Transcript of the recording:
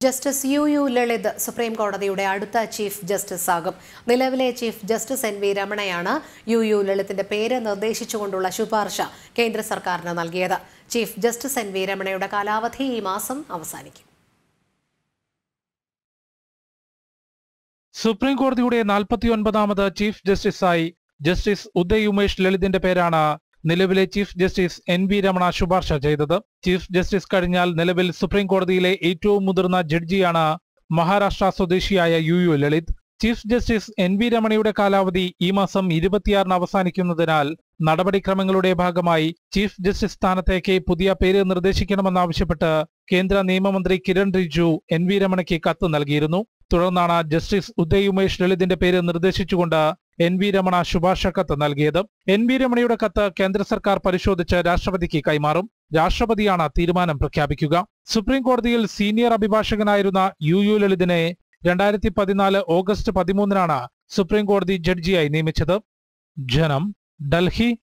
justice U U Lalit supreme കോടതിയുടെ അടുത്ത chief justice ആകും നിലവിലെ ചീഫ് ജസ്റ്റിസ് എൻ വി രമണയാണ് യു യു ലളിത്തിന്റെ പേര് നിർദ്ദേശിച്ചുകൊണ്ടുള്ള ശുപാർശ കേന്ദ്ര സർക്കാരിന് നൽകിയത് ചീഫ് ജസ്റ്റിസ് എൻ വി രമണയുടെ കാലാവധി ഈ മാസം അവസാനിക്കും സുപ്രീം കോടതിയുടെ നാൽപ്പത്തിയൊൻപതാമത് ചീഫ് ജസ്റ്റിസായി ജസ്റ്റിസ് ഉദയ് ഉമേഷ് ലളിതിന്റെ പേരാണ് നിലവിലെ chief justice N V Ramana ശുപാർശ ചെയ്തത് ചീഫ് ജസ്റ്റിസ് കഴിഞ്ഞാൽ നിലവിൽ സുപ്രീം കോടതിയിലെ ഏറ്റവും മുതിർന്ന ജഡ്ജിയാണ് മഹാരാഷ്ട്ര സ്വദേശിയായ U U Lalit chief justice N V രമണയുടെ കാലാവധി ഈ മാസം ഇരുപത്തിയാറിന് അവസാനിക്കുന്നതിനാൽ നടപടിക്രമങ്ങളുടെ ഭാഗമായി ചീഫ് ജസ്റ്റിസ് സ്ഥാനത്തേക്ക് പുതിയ പേര് നിർദ്ദേശിക്കണമെന്നാവശ്യപ്പെട്ട് കേന്ദ്ര നിയമമന്ത്രി കിരൺ റിജിജു എൻ വി രമണയ്ക്ക് കത്ത് നൽകിയിരുന്നു തുടർന്നാണ് ജസ്റ്റിസ് ഉദയ് ഉമേഷ് ലളിതിന്റെ പേര് നിർദ്ദേശിച്ചുകൊണ്ട് എൻ വി രമണ ശുപാർശ കത്ത് നൽകിയത് എൻ വി രമണയുടെ കത്ത് കേന്ദ്ര സർക്കാർ പരിശോധിച്ച് രാഷ്ട്രപതിക്ക് കൈമാറും രാഷ്ട്രപതിയാണ് തീരുമാനം പ്രഖ്യാപിക്കുക സുപ്രീം കോടതിയിൽ സീനിയർ അഭിഭാഷകനായിരുന്ന യു യു ലളിതിനെ രണ്ടായിരത്തി പതിനാല് ഓഗസ്റ്റ് പതിമൂന്നിനാണ് സുപ്രീം കോടതി ജഡ്ജിയായി നിയമിച്ചത് ജനം ഡൽഹി